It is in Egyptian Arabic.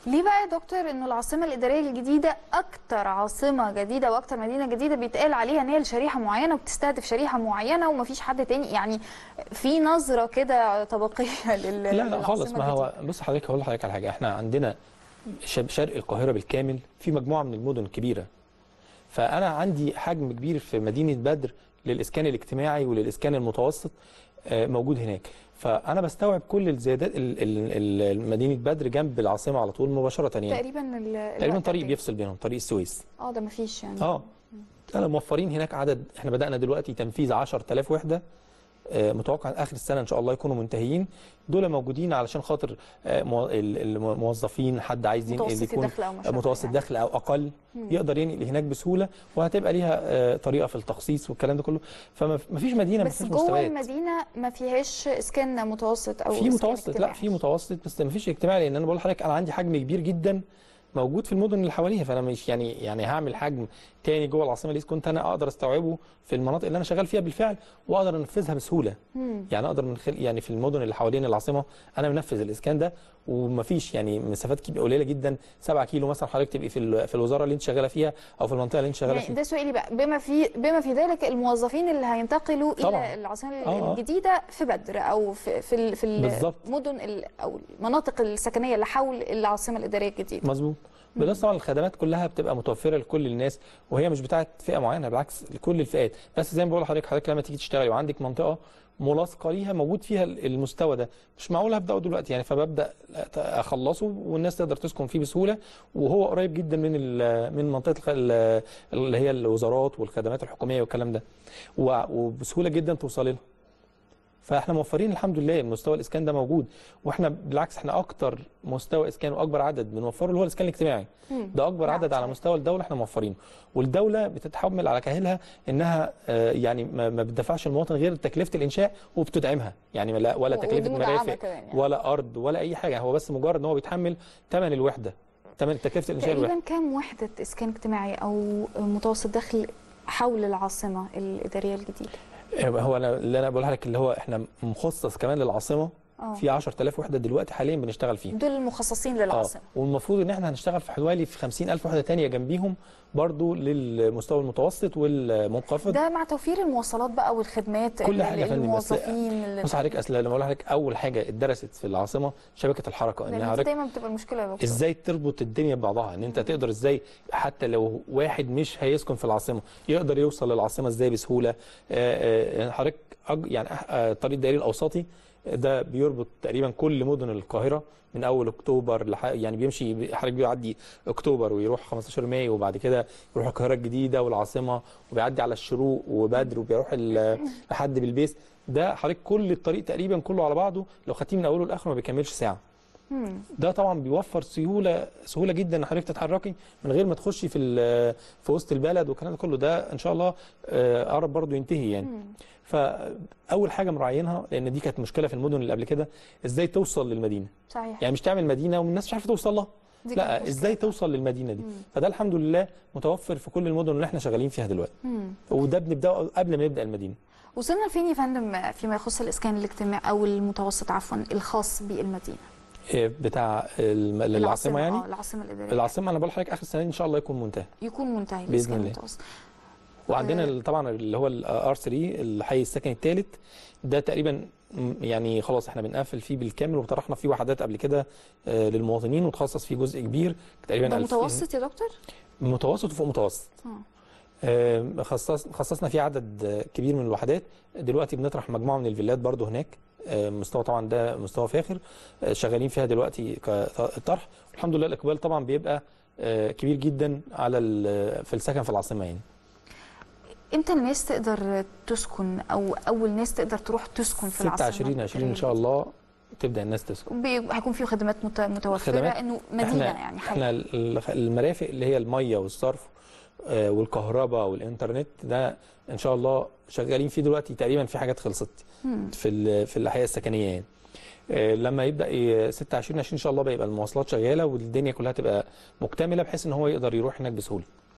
ليه بقى يا دكتور انه العاصمه الاداريه الجديده اكتر عاصمه جديده واكتر مدينه جديده بيتقال عليها ان هي لشريحه معينه وبتستهدف شريحه معينه ومفيش حد تاني يعني في نظره كده طبقيه لل لا لا خالص للعاصمة ما هو الجديدة. بص حضرتك هقول لحضرتك على حاجه احنا عندنا شب- شرق القاهره بالكامل في مجموعه من المدن الكبيره فانا عندي حجم كبير في مدينه بدر للاسكان الاجتماعي وللاسكان المتوسط آه، موجود هناك فانا بستوعب كل الزيادات ال- ال- ال- مدينه بدر جنب العاصمه على طول مباشره يعني تقريبا ال- تقريبا الوقت طريق قد إيه؟ بيفصل بينهم طريق السويس اه ده مفيش يعني اه انا موفرين هناك عدد احنا بدانا دلوقتي تنفيذ 10000 وحده آه، متوقع اخر السنه ان شاء الله يكونوا منتهيين دول موجودين علشان خاطر آه، مو- ال- الموظفين حد عايز ينقل متوسط يكون الدخل او ما شابه متوسط يعني. دخل او اقل يقدر ينقل هناك بسهوله وهتبقى ليها آه، طريقه في التخصيص والكلام ده كله فما فيش مدينه ما بس فيهاش جوه مستويات المدينه ما فيهاش اسكان متوسط او في إسكان متوسط لا اجتماعي. في متوسط بس ما فيش اجتماعي لان انا بقول لحضرتك انا عندي حجم كبير جدا موجود في المدن اللي حواليها فانا مش يعني يعني هعمل حجم تاني جوه العاصمه اللي كنت انا اقدر استوعبه في المناطق اللي انا شغال فيها بالفعل واقدر انفذها بسهوله مم. يعني اقدر من خلال يعني في المدن اللي حوالين العاصمه انا منفذ الاسكان ده ومفيش يعني مسافات كبيره قليله جدا 7 كيلو مثلا حضرتك تبقي في ال- في الوزاره اللي انت شغاله فيها او في المنطقه اللي انت شغاله يعني فيها ده سؤالي بقى بما في بما في ذلك الموظفين اللي هينتقلوا طبعاً. الى العاصمه آه، آه. الجديده في بدر او في في ال- في بالظبط. المدن ال- او المناطق السكنيه اللي حول العاصمه الاداريه الجديده مظبوط بلس طبعا الخدمات كلها بتبقى متوفره لكل الناس وهي مش بتاعت فئه معينه بالعكس لكل الفئات بس زي ما بقول لحضرتك حضرتك لما تيجي تشتغلي وعندك منطقه ملاصقه ليها موجود فيها المستوى ده مش معقول هبداه دلوقتي يعني فببدا اخلصه والناس تقدر تسكن فيه بسهوله وهو قريب جدا من ال- من منطقه الخ- ال- اللي هي الوزارات والخدمات الحكوميه والكلام ده و- وبسهوله جدا توصلي لها فاحنا موفرين الحمد لله مستوى الاسكان ده موجود واحنا بالعكس احنا اكتر مستوى اسكان واكبر عدد بنوفره اللي هو الاسكان الاجتماعي مم. ده اكبر نعم، عدد على صحيح. مستوى الدوله احنا موفرينه والدوله بتتحمل على كاهلها انها آه، يعني ما ما بتدفعش المواطن غير تكلفه الانشاء وبتدعمها يعني لا ولا و- تكلفه ودي مدعمة مرافق كمان يعني. ولا ارض ولا اي حاجه هو بس مجرد ان هو بيتحمل ثمن الوحده ثمن تكلفه الانشاء الوحده تقريبا كام وحده اسكان اجتماعي او متوسط دخل حول العاصمه الاداريه الجديده هو انا اللي انا بقولها لك اللي هو احنا مخصص كمان للعاصمه اه في 10000 وحده دلوقتي حاليا بنشتغل فيها دول المخصصين للعاصمه اه والمفروض ان احنا هنشتغل في حوالي في 50000 وحده تانية جنبيهم برضو للمستوى المتوسط والمنخفض ده مع توفير المواصلات بقى والخدمات كل ال- حاجة يا فندم، بس الموظفين اللي- بص حضرتك اصل لما اقول لحضرتك اول حاجه اتدرست في العاصمه شبكه الحركه ان لان دي حضرتك دايما بتبقى المشكله يا دكتور ازاي تربط الدنيا ببعضها ان انت تقدر ازاي حتى لو واحد مش هيسكن في العاصمه يقدر يوصل للعاصمه ازاي بسهوله آه، آه، يعني حضرتك أج- يعني أح- آه، الطريق الدائري الاوسطي ده بيربط تقريبا كل مدن القاهره من اول اكتوبر لح... يعني بيمشي حضرتك بيعدي اكتوبر ويروح 15 مايو وبعد كده يروح القاهره الجديده والعاصمه وبيعدي على الشروق وبدر وبيروح ال- لحد بالبيس ده حضرتك كل الطريق تقريبا كله على بعضه لو خدتيه من اوله لاخره ما بيكملش ساعه مم. ده طبعا بيوفر سهوله سهوله جدا ان حضرتك تتحركي من غير ما تخشي في ال- في وسط البلد والكلام ده كله ده ان شاء الله آه، قرب برضو ينتهي يعني مم. فاول حاجه مراعينها لان دي كانت مشكله في المدن اللي قبل كده ازاي توصل للمدينه صحيح يعني مش تعمل مدينه والناس مش عارفه توصل لها دي كانت لا مشكلة. ازاي توصل للمدينه دي مم. فده الحمد لله متوفر في كل المدن اللي احنا شغالين فيها دلوقتي مم. وده بنبداه قبل ما نبدا المدينه وصلنا لفين يا فندم فيما يخص الاسكان الاجتماعي او المتوسط عفوا الخاص بالمدينه آه، بتاع الم- العاصمه يعني اه العاصمه الاداريه العاصمه انا بقول لحضرتك اخر السنه دي ان شاء الله يكون منتهي يكون منتهي بإذن الاسكان الله. المتوسط وعندنا آه. ال- طبعا اللي هو الار 3 الحي السكني الثالث ده تقريبا م- يعني خلاص احنا بنقفل فيه بالكامل وطرحنا فيه وحدات قبل كده آه، للمواطنين وتخصص فيه جزء كبير تقريبا ده 2000 متوسط يا دكتور؟ متوسط وفوق متوسط اه آه، خصص خصصنا فيه عدد آه، كبير من الوحدات دلوقتي بنطرح مجموعه من الفيلات برضو هناك آه، مستوى طبعا ده مستوى فاخر آه، شغالين فيها دلوقتي كطرح الحمد لله الاقبال طبعا بيبقى آه، كبير جدا على ال- في السكن في العاصمه يعني امتى الناس تقدر تسكن او اول ناس تقدر تروح تسكن في 6 العاصمه 20 20 ان شاء الله تبدا الناس تسكن بي- هيكون في خدمات مت- متوفره خدمات؟ انه مدينه احنا يعني حي. احنا ال- المرافق اللي هي الميه والصرف آه، والكهرباء والانترنت ده ان شاء الله شغالين فيه دلوقتي تقريبا في حاجات خلصت مم. في ال- في الاحياء السكنيه يعني آه، لما يبدا ي- 6 20 20 ان شاء الله بقى يبقى المواصلات شغاله والدنيا كلها تبقى مكتمله بحيث ان هو يقدر يروح هناك بسهوله